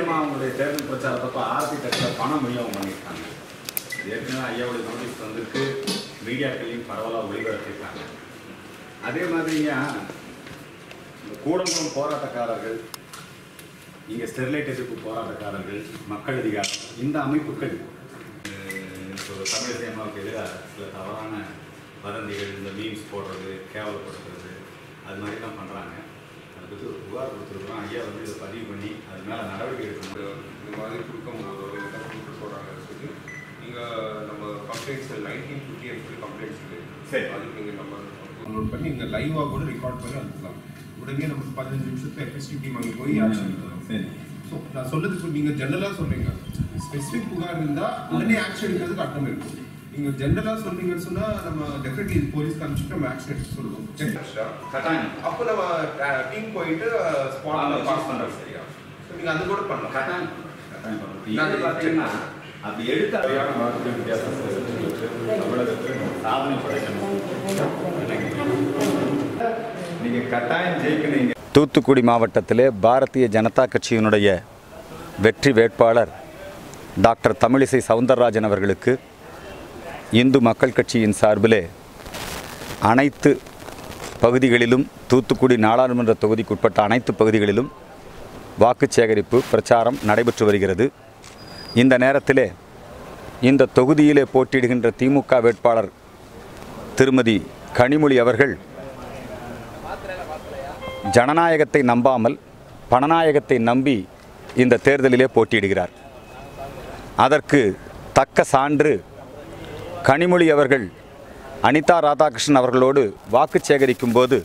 முக்கியமாக அவங்களுடைய தேர்தல் பிரச்சாரத்தப்போ ஆர்த்தி தட்டில் பணம் விநியோகம் பண்ணியிருக்காங்க ஏற்கனவே ஐயாவுடைய நோட்டீஸ் வந்திருக்கு மீடியாக்களையும் பரவலாக ஒளிபரப்பியிருக்காங்க அதே மாதிரிங்க இந்த கூடங்குளம் போராட்டக்காரர்கள் இங்கே ஸ்டெர்லைட் எதிர்ப்பு போராட்டக்காரர்கள் மக்கள் அதிகாரம் இந்த அமைப்புகள் அஹ், இப்போ தமிழிசை அம்மாவுக்கு எதிராக சில தவறான வதந்திகள் இந்த மீம்ஸ் போடுறது கேவலப்படுத்துறது அது மாதிரிலாம் பண்ணுறாங்க அதை பற்றி ஒரு புகார் கொடுத்துருக்குறோம் ஐயா வந்து இதை பதிவு பண்ணி அது மேலே நடவடிக்கை எடுக்கணும் இந்த மாதிரி கொடுக்க முடியாது என்ன கொடுக்க போகிறாங்கன்னு சொல்லி நீங்கள் நம்ம கம்ப்ளைண்ட்ஸ் நைன்டீன் ஃபிஃப்டி சொல்லி கம்ப்ளைண்ட்ஸ் சரி. இருக்குது அதுக்கு நீங்கள் நம்ம அப்லோட் பண்ணி நீங்கள் லைவாக கூட ரெக்கார்ட் பண்ணி அனுப்பலாம் உடனே நமக்கு பதினஞ்சு நிமிஷத்துல எஃப்எஸ்டி டீம் அங்கே போய் ஆக்ஷன் எடுக்கலாம் சரி ஸோ நான் சொல்றதுக்கு நீங்கள் ஜென்ரலாக சொல்றீங்க ஸ்பெசிஃபிக் புகார் இருந்தால் உடனே ஆக்ஷன் எடுக்கிறதுக்கு அர்த்தம் இருக்கும் நீங்கள் ஜென்ரலாக சொல்றீங்கன்னு சொன்னால் நம்ம டெஃபினெட்லி போலீஸ் அனுப்பிச்சுட்டு நம்ம ஆக்ஷன் எடுத்து சொல்லுவோம் கட்டாயம் அப்போ நம்ம டீம் போயிட்டு ஆமா, ஸ்பாட்டில் pass பண்றது. சரியா ஸோ நீங்கள் அது கூட பண்ணலாம் கட்டாயம் கட்டாயம் பண்ணுறோம் இது நான் பார்த்தீங்கன்னா அப்படி எடுத்த சரியான வார்த்தை வித்தியாசம் தமிழகத்தில் சாதனை படைக்கணும் நீங்கள் கட்டாயம் ஜெயிக்கணும் தூத்துக்குடி மாவட்டத்திலே பாரதிய ஜனதா கட்சியினுடைய வெற்றி வேட்பாளர் டாக்டர் தமிழிசை சவுந்தரராஜன் அவர்களுக்கு இந்து மக்கள் கட்சியின் சார்பிலே அனைத்து பகுதிகளிலும் தூத்துக்குடி நாடாளுமன்ற தொகுதிக்குட்பட்ட அனைத்து பகுதிகளிலும் வாக்கு சேகரிப்பு பிரச்சாரம் நடைபெற்று வருகிறது இந்த நேரத்திலே இந்த தொகுதியிலே போட்டியிடுகின்ற திமுக வேட்பாளர் திருமதி கனிமொழி அவர்கள் ஜனநாயகத்தை நம்பாமல் பணநாயகத்தை நம்பி இந்த தேர்தலிலே போட்டியிடுகிறார் அதற்கு தக்க சான்று கனிமொழி அவர்கள் அனிதா ராதாகிருஷ்ணன் அவர்களோடு வாக்கு சேகரிக்கும் போது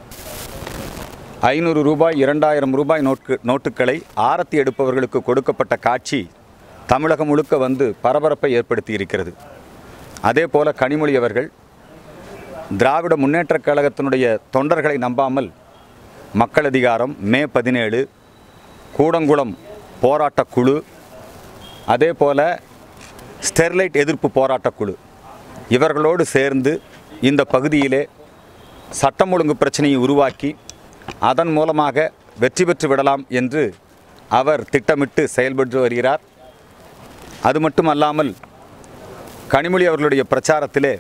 ஐநூறு ரூபாய் இரண்டாயிரம் ரூபாய் நோட்டு நோட்டுகளை ஆரத்தி எடுப்பவர்களுக்கு கொடுக்கப்பட்ட காட்சி தமிழகம் முழுக்க வந்து பரபரப்பை ஏற்படுத்தி இருக்கிறது அதே போல கனிமொழி அவர்கள் திராவிட முன்னேற்றக் கழகத்தினுடைய தொண்டர்களை நம்பாமல் மக்கள் அதிகாரம் மே பதினேழு கூடங்குளம் போராட்டக் குழு அதே போல ஸ்டெர்லைட் எதிர்ப்பு போராட்டக் குழு இவர்களோடு சேர்ந்து இந்த பகுதியிலே சட்டம் ஒழுங்கு பிரச்சனையை உருவாக்கி அதன் மூலமாக வெற்றி பெற்று விடலாம் என்று அவர் திட்டமிட்டு செயல்பட்டு வருகிறார் அது மட்டுமல்லாமல் கனிமொழி அவர்களுடைய பிரச்சாரத்திலே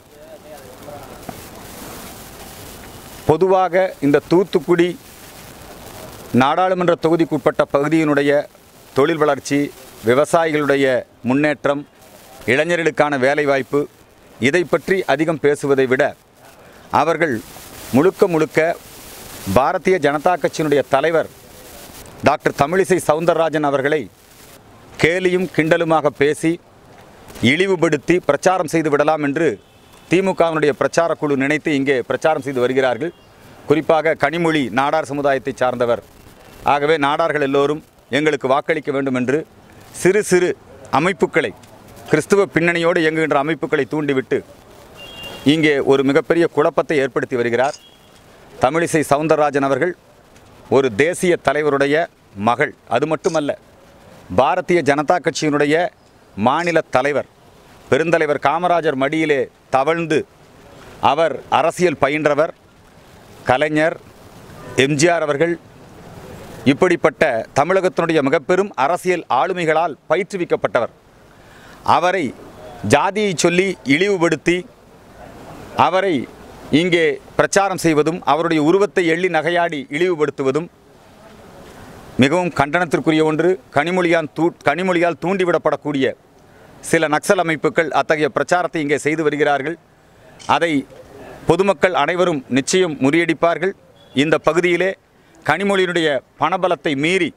பொதுவாக இந்த தூத்துக்குடி நாடாளுமன்ற தொகுதிக்குட்பட்ட பகுதியினுடைய தொழில் வளர்ச்சி விவசாயிகளுடைய முன்னேற்றம் இளைஞர்களுக்கான வேலைவாய்ப்பு இதை பற்றி அதிகம் பேசுவதை விட அவர்கள் முழுக்க முழுக்க பாரதிய ஜனதா கட்சியினுடைய தலைவர் டாக்டர் தமிழிசை சவுந்தரராஜன் அவர்களை கேலியும் கிண்டலுமாக பேசி இழிவுபடுத்தி பிரச்சாரம் செய்து விடலாம் என்று திமுகவினுடைய பிரச்சார குழு நினைத்து இங்கே பிரச்சாரம் செய்து வருகிறார்கள் குறிப்பாக கனிமொழி நாடார் சமுதாயத்தை சார்ந்தவர் ஆகவே நாடார்கள் எல்லோரும் எங்களுக்கு வாக்களிக்க வேண்டும் என்று சிறு சிறு அமைப்புகளை கிறிஸ்துவ பின்னணியோடு இயங்குகின்ற அமைப்புகளை தூண்டிவிட்டு இங்கே ஒரு மிகப்பெரிய குழப்பத்தை ஏற்படுத்தி வருகிறார் தமிழிசை சவுந்தரராஜன் அவர்கள் ஒரு தேசிய தலைவருடைய மகள் அது மட்டுமல்ல பாரதிய ஜனதா கட்சியினுடைய மாநில தலைவர் பெருந்தலைவர் காமராஜர் மடியிலே தவழ்ந்து அவர் அரசியல் பயின்றவர் கலைஞர் எம்ஜிஆர் அவர்கள் இப்படிப்பட்ட தமிழகத்தினுடைய மிகப்பெரும் அரசியல் ஆளுமைகளால் பயிற்றுவிக்கப்பட்டவர் அவரை ஜாதியை சொல்லி இழிவுபடுத்தி அவரை இங்கே பிரச்சாரம் செய்வதும் அவருடைய உருவத்தை எள்ளி நகையாடி இழிவுபடுத்துவதும் மிகவும் கண்டனத்திற்குரிய ஒன்று கனிமொழியான் தூ கனிமொழியால் தூண்டிவிடப்படக்கூடிய சில நக்சல் அமைப்புகள் அத்தகைய பிரச்சாரத்தை இங்கே செய்து வருகிறார்கள் அதை பொதுமக்கள் அனைவரும் நிச்சயம் முறியடிப்பார்கள் இந்த பகுதியிலே கனிமொழியினுடைய பணபலத்தை மீறி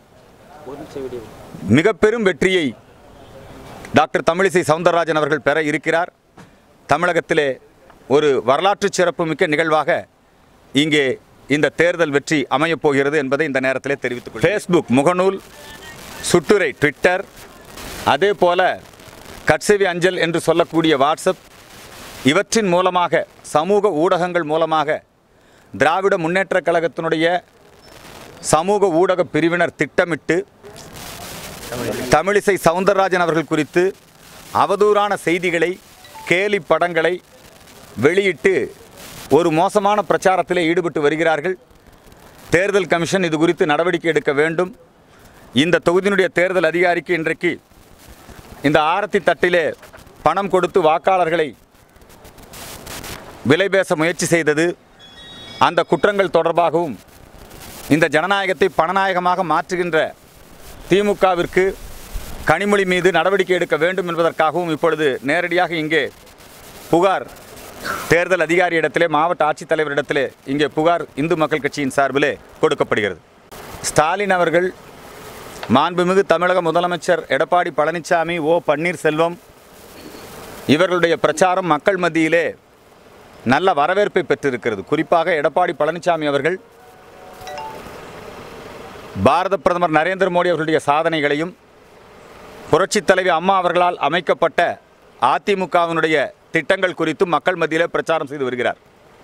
மிக பெரும் வெற்றியை டாக்டர் தமிழிசை சவுந்தரராஜன் அவர்கள் பெற இருக்கிறார் தமிழகத்திலே ஒரு வரலாற்று சிறப்புமிக்க நிகழ்வாக இங்கே இந்த தேர்தல் வெற்றி அமையப் போகிறது என்பதை இந்த நேரத்திலே தெரிவித்துக் கொள்கிறேன் ஃபேஸ்புக் முகநூல் சுட்டுரை ட்விட்டர் அதே போல கட்செவி அஞ்சல் என்று சொல்லக்கூடிய வாட்ஸ்அப் இவற்றின் மூலமாக சமூக ஊடகங்கள் மூலமாக திராவிட முன்னேற்றக் கழகத்தினுடைய சமூக ஊடக பிரிவினர் திட்டமிட்டு தமிழிசை சவுந்தரராஜன் அவர்கள் குறித்து அவதூறான செய்திகளை கேலி படங்களை வெளியிட்டு ஒரு மோசமான பிரச்சாரத்திலே ஈடுபட்டு வருகிறார்கள் தேர்தல் கமிஷன் இது குறித்து நடவடிக்கை எடுக்க வேண்டும் இந்த தொகுதியினுடைய தேர்தல் அதிகாரிக்கு இன்றைக்கு இந்த ஆரத்தி தட்டிலே பணம் கொடுத்து வாக்காளர்களை விலை பேச முயற்சி செய்தது அந்த குற்றங்கள் தொடர்பாகவும் இந்த ஜனநாயகத்தை பணநாயகமாக மாற்றுகின்ற திமுகவிற்கு கனிமொழி மீது நடவடிக்கை எடுக்க வேண்டும் என்பதற்காகவும் இப்பொழுது நேரடியாக இங்கே புகார் தேர்தல் அதிகாரியிடத்திலே மாவட்ட ஆட்சித்தலைவரிடத்திலே இங்கே புகார் இந்து மக்கள் கட்சியின் சார்பிலே கொடுக்கப்படுகிறது ஸ்டாலின் அவர்கள் மாண்புமிகு தமிழக முதலமைச்சர் எடப்பாடி பழனிசாமி ஓ பன்னீர்செல்வம் இவர்களுடைய பிரச்சாரம் மக்கள் மத்தியிலே நல்ல வரவேற்பை பெற்றிருக்கிறது குறிப்பாக எடப்பாடி பழனிசாமி அவர்கள் பாரத பிரதமர் நரேந்திர மோடி அவர்களுடைய சாதனைகளையும் புரட்சித் தலைவி அம்மா அவர்களால் அமைக்கப்பட்ட அதிமுகவினுடைய திட்டங்கள் குறித்து மக்கள் மத்தியிலே பிரச்சாரம் செய்து வருகிறார்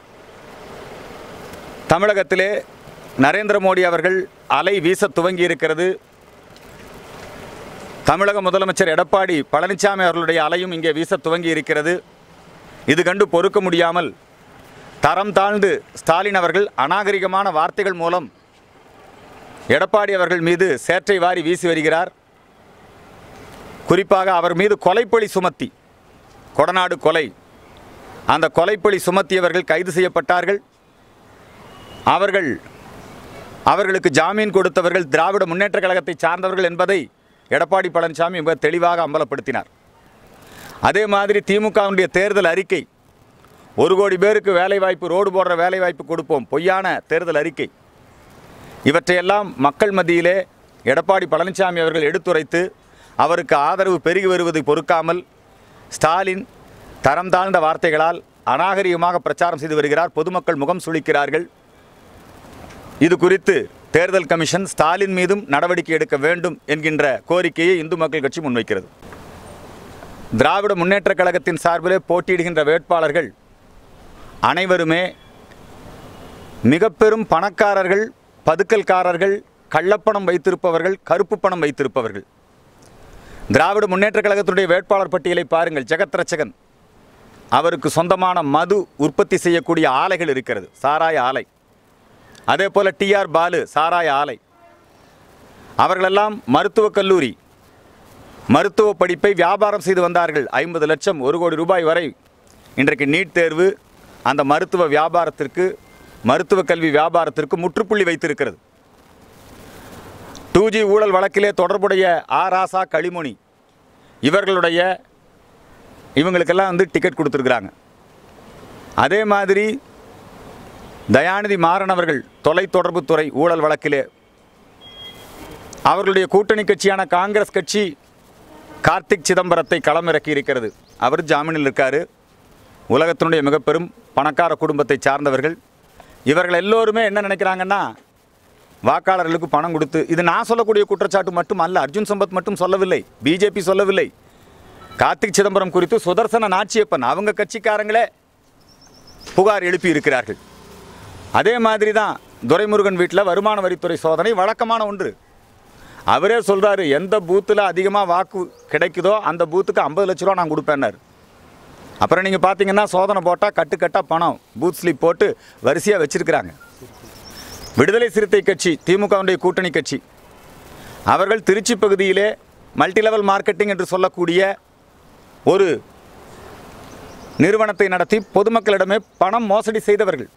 தமிழகத்திலே நரேந்திர மோடி அவர்கள் அலை வீச துவங்கி இருக்கிறது தமிழக முதலமைச்சர் எடப்பாடி பழனிசாமி அவர்களுடைய அலையும் இங்கே வீச துவங்கி இருக்கிறது இது கண்டு பொறுக்க முடியாமல் தரம் தாழ்ந்து ஸ்டாலின் அவர்கள் அநாகரிகமான வார்த்தைகள் மூலம் எடப்பாடி அவர்கள் மீது சேற்றை வாரி வீசி வருகிறார் குறிப்பாக அவர் மீது கொலைப்பழி சுமத்தி கொடநாடு கொலை அந்த கொலைப்பழி சுமத்தியவர்கள் கைது செய்யப்பட்டார்கள் அவர்கள் அவர்களுக்கு ஜாமீன் கொடுத்தவர்கள் திராவிட முன்னேற்றக் கழகத்தை சார்ந்தவர்கள் என்பதை எடப்பாடி பழனிசாமி மிக தெளிவாக அம்பலப்படுத்தினார் அதே மாதிரி திமுகவினுடைய தேர்தல் அறிக்கை ஒரு கோடி பேருக்கு வேலைவாய்ப்பு ரோடு போடுற வேலைவாய்ப்பு கொடுப்போம் பொய்யான தேர்தல் அறிக்கை இவற்றையெல்லாம் மக்கள் மத்தியிலே எடப்பாடி பழனிசாமி அவர்கள் எடுத்துரைத்து அவருக்கு ஆதரவு பெருகி வருவதை பொறுக்காமல் ஸ்டாலின் தரம் தாழ்ந்த வார்த்தைகளால் அநாகரிகமாக பிரச்சாரம் செய்து வருகிறார் பொதுமக்கள் முகம் சுளிக்கிறார்கள் இது குறித்து தேர்தல் கமிஷன் ஸ்டாலின் மீதும் நடவடிக்கை எடுக்க வேண்டும் என்கின்ற கோரிக்கையை இந்து மக்கள் கட்சி முன்வைக்கிறது திராவிட முன்னேற்றக் கழகத்தின் சார்பிலே போட்டியிடுகின்ற வேட்பாளர்கள் அனைவருமே மிக பெரும் பணக்காரர்கள் பதுக்கல்காரர்கள் கள்ளப்பணம் வைத்திருப்பவர்கள் கருப்பு பணம் வைத்திருப்பவர்கள் திராவிட முன்னேற்றக் கழகத்தினுடைய வேட்பாளர் பட்டியலை பாருங்கள் ஜெகத் ரட்சகன் அவருக்கு சொந்தமான மது உற்பத்தி செய்யக்கூடிய ஆலைகள் இருக்கிறது சாராய ஆலை அதே போல் டிஆர் பாலு சாராய ஆலை அவர்களெல்லாம் மருத்துவக் கல்லூரி மருத்துவ படிப்பை வியாபாரம் செய்து வந்தார்கள் ஐம்பது லட்சம் ஒரு கோடி ரூபாய் வரை இன்றைக்கு நீட் தேர்வு அந்த மருத்துவ வியாபாரத்திற்கு மருத்துவ கல்வி வியாபாரத்திற்கு முற்றுப்புள்ளி வைத்திருக்கிறது டூ ஜி ஊழல் வழக்கிலே தொடர்புடைய ஆ ராசா களிமொழி இவர்களுடைய இவங்களுக்கெல்லாம் வந்து டிக்கெட் கொடுத்துருக்குறாங்க அதே மாதிரி தயாநிதி மாறன் அவர்கள் தொலைத்தொடர்புத்துறை ஊழல் வழக்கிலே அவர்களுடைய கூட்டணி கட்சியான காங்கிரஸ் கட்சி கார்த்திக் சிதம்பரத்தை களமிறக்கி இருக்கிறது அவர் ஜாமீனில் இருக்கார் உலகத்தினுடைய மிக பெரும் பணக்கார குடும்பத்தை சார்ந்தவர்கள் இவர்கள் எல்லோருமே என்ன நினைக்கிறாங்கன்னா வாக்காளர்களுக்கு பணம் கொடுத்து இது நான் சொல்லக்கூடிய குற்றச்சாட்டு மட்டும் அல்ல அர்ஜுன் சம்பத் மட்டும் சொல்லவில்லை பிஜேபி சொல்லவில்லை கார்த்திக் சிதம்பரம் குறித்து சுதர்சன நாச்சியப்பன் அவங்க கட்சிக்காரங்களே புகார் எழுப்பி இருக்கிறார்கள் அதே மாதிரி தான் துரைமுருகன் வீட்டில் வருமான வரித்துறை சோதனை வழக்கமான ஒன்று அவரே சொல்கிறாரு எந்த பூத்தில் அதிகமாக வாக்கு கிடைக்குதோ அந்த பூத்துக்கு ஐம்பது லட்ச ரூபா நான் கொடுப்பேன்னாரு அப்புறம் நீங்கள் பார்த்தீங்கன்னா சோதனை போட்டால் கட்டுக்கட்டாக பணம் பூத் ஸ்லிப் போட்டு வரிசையாக வச்சிருக்கிறாங்க விடுதலை சிறுத்தை கட்சி திமுகவுடைய கூட்டணி கட்சி அவர்கள் திருச்சி பகுதியிலே மல்டி லெவல் மார்க்கெட்டிங் என்று சொல்லக்கூடிய ஒரு நிறுவனத்தை நடத்தி பொதுமக்களிடமே பணம் மோசடி செய்தவர்கள்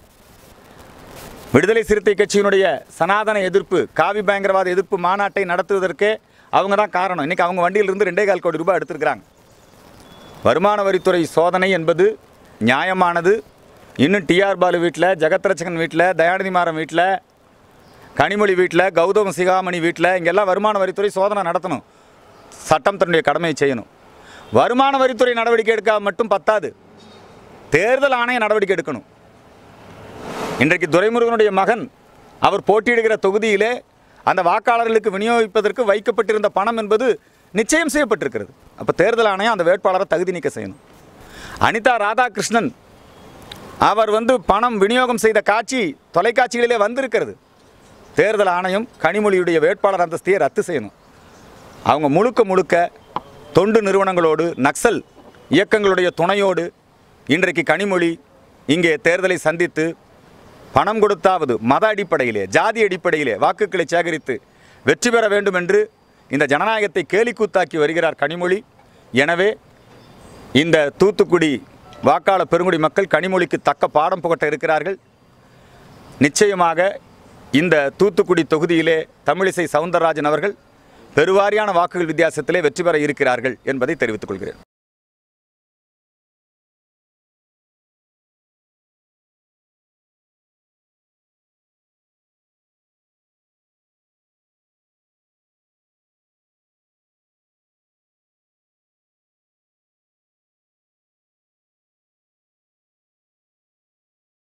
விடுதலை சிறுத்தை கட்சியினுடைய சனாதன எதிர்ப்பு காவி பயங்கரவாத எதிர்ப்பு மாநாட்டை நடத்துவதற்கே அவங்க தான் காரணம் இன்றைக்கி அவங்க வண்டியிலிருந்து ரெண்டே கால் கோடி ரூபாய் எடுத்திருக்கிறாங்க வருமான வரித்துறை சோதனை என்பது நியாயமானது இன்னும் டிஆர் பாலு வீட்டில் ஜெகத்ரட்சகன் வீட்டில் தயாநிதி மாறன் வீட்டில் கனிமொழி வீட்டில் கௌதம சிகாமணி வீட்டில் இங்கெல்லாம் வருமான வரித்துறை சோதனை நடத்தணும் சட்டம் தன்னுடைய கடமையை செய்யணும் வருமான வரித்துறை நடவடிக்கை எடுக்க மட்டும் பத்தாது தேர்தல் ஆணையம் நடவடிக்கை எடுக்கணும் இன்றைக்கு துரைமுருகனுடைய மகன் அவர் போட்டியிடுகிற தொகுதியிலே அந்த வாக்காளர்களுக்கு விநியோகிப்பதற்கு வைக்கப்பட்டிருந்த பணம் என்பது நிச்சயம் செய்யப்பட்டிருக்கிறது அப்போ தேர்தல் ஆணையம் அந்த வேட்பாளரை தகுதி நீக்க செய்யணும் அனிதா ராதாகிருஷ்ணன் அவர் வந்து பணம் விநியோகம் செய்த காட்சி தொலைக்காட்சிகளிலே வந்திருக்கிறது தேர்தல் ஆணையம் கனிமொழியுடைய வேட்பாளர் அந்தஸ்தையை ரத்து செய்யணும் அவங்க முழுக்க முழுக்க தொண்டு நிறுவனங்களோடு நக்சல் இயக்கங்களுடைய துணையோடு இன்றைக்கு கனிமொழி இங்கே தேர்தலை சந்தித்து பணம் கொடுத்தாவது மத அடிப்படையிலே ஜாதி அடிப்படையிலே வாக்குகளை சேகரித்து வெற்றி பெற வேண்டும் என்று இந்த ஜனநாயகத்தை கேலிக்கூத்தாக்கி வருகிறார் கனிமொழி எனவே இந்த தூத்துக்குடி வாக்காளர் பெருங்குடி மக்கள் கனிமொழிக்கு தக்க பாடம் புகட்ட இருக்கிறார்கள் நிச்சயமாக இந்த தூத்துக்குடி தொகுதியிலே தமிழிசை சவுந்தரராஜன் அவர்கள் பெருவாரியான வாக்குகள் வித்தியாசத்திலே வெற்றி பெற இருக்கிறார்கள் என்பதை தெரிவித்துக் கொள்கிறேன்